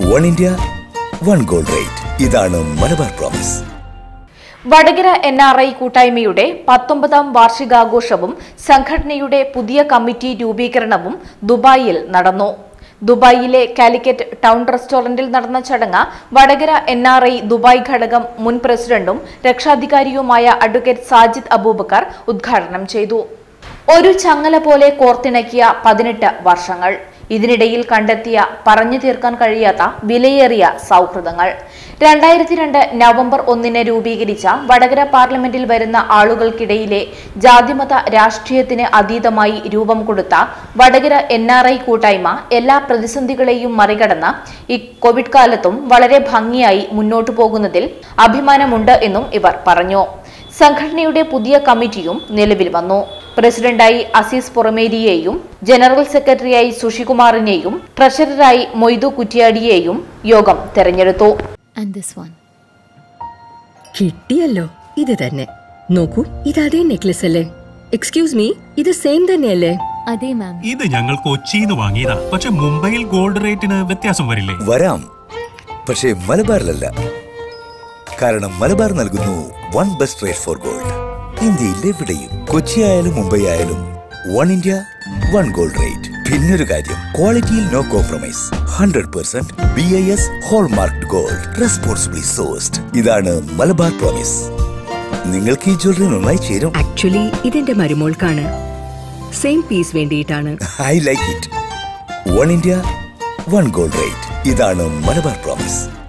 One India one gold rate ഇതാണ് Malabar promise Vadakara N R I കൂട്ടായ്മയുടെ പത്തൊമ്പതാം വാർഷികാഘോഷവും സംഘടനയുടെ പുതിയ കമ്മിറ്റി രൂപീകരണവും ദുബായിൽ നടന്നു ദുബായിലെ കാലിക്കറ്റ് ടൗൺ റെസ്റ്റോറന്റിൽ നടന്ന ചടങ്ങ് Vadakara N R I Dubai ഘടകം മുൻ പ്രസിഡന്റും രക്ഷാധികാരിയുമായ അഡ്വക്കേറ്റ് സാജിദ് അബൂബക്കർ ഉദ്ഘാടനം ചെയ്തു ഒരു ചങ്ങല പോലെ കോർത്തിണക്കിയ പതിനെട്ട് വർഷങ്ങൾ ഇതിനിടയിൽ കണ്ടെത്തിയ പറഞ്ഞു തീർക്കാൻ കഴിയാത്ത വിലയേറിയ സൗഹൃദങ്ങൾ രണ്ടായിരത്തി രണ്ട് നവംബർ ഒന്നിന് രൂപീകരിച്ച വടകര പാർലമെന്റിൽ വരുന്ന ആളുകൾക്കിടയിലെ ജാതിമത രാഷ്ട്രീയത്തിന് അതീതമായി രൂപം കൊടുത്ത വടകര എൻ ആർ ഐ കൂട്ടായ്മ എല്ലാ പ്രതിസന്ധികളെയും മറികടന്ന് ഈ കോവിഡ് കാലത്തും വളരെ ഭംഗിയായി മുന്നോട്ടു പോകുന്നതിൽ അഭിമാനമുണ്ട് എന്നും ഇവർ പറഞ്ഞു സംഘടനയുടെ പുതിയ കമ്മിറ്റിയും നിലവിൽ വന്നു പ്രസിഡന്റായി അസീസ് പുറമേരിയെയും ജനറൽ സെക്രട്ടറിയായി സുഷികുമാറിനെയും ട്രഷററായി മൊയ്തു കുറ്റിയാടിയെയും യോഗം തെരഞ്ഞെടുത്തു and this one. കിട്ടിയല്ലോ ഇത് തന്നെ നോക്കൂ ഇത് അതേ നെക്ലസ് അല്ലേ എക്സ്ക്യൂസ് മീ ഇത് സെയിം തന്നെയല്ലേ അതെ മാം ഇത് ഞങ്ങൾ കൊച്ചിന്ന് വാങ്ങിയതാ പക്ഷെ മുംബൈയിൽ ഗോൾഡ് റേറ്റിന് വ്യത്യാസം വരില്ലേ വരാം പക്ഷേ മലബാറിലല്ല കാരണം മലബാർ നൽകുന്നു one best rate for gold ഇന്ത്യയിൽ എവിടെയും കൊച്ചി ആയാലും മുംബൈ ആയാലും one India one gold rate പിന്നൊരു കാര്യം ക്വാളിറ്റിയിൽ no compromise hundred percent B I S hallmark gold responsibly sourced ഇതാണ് മലബാർ പ്രോമിസ് നിങ്ങൾക്ക് ഈ ജ്വല്ലറി നന്നായി ചേരും ആക്ച്വലി ഇതെന്റെ മരുമോൾക്കാണ് സെയിം പീസ് വേണ്ടിയിട്ടാണ് I like it one India one gold rate ഇതാണ് മലബാർ പ്രോമിസ്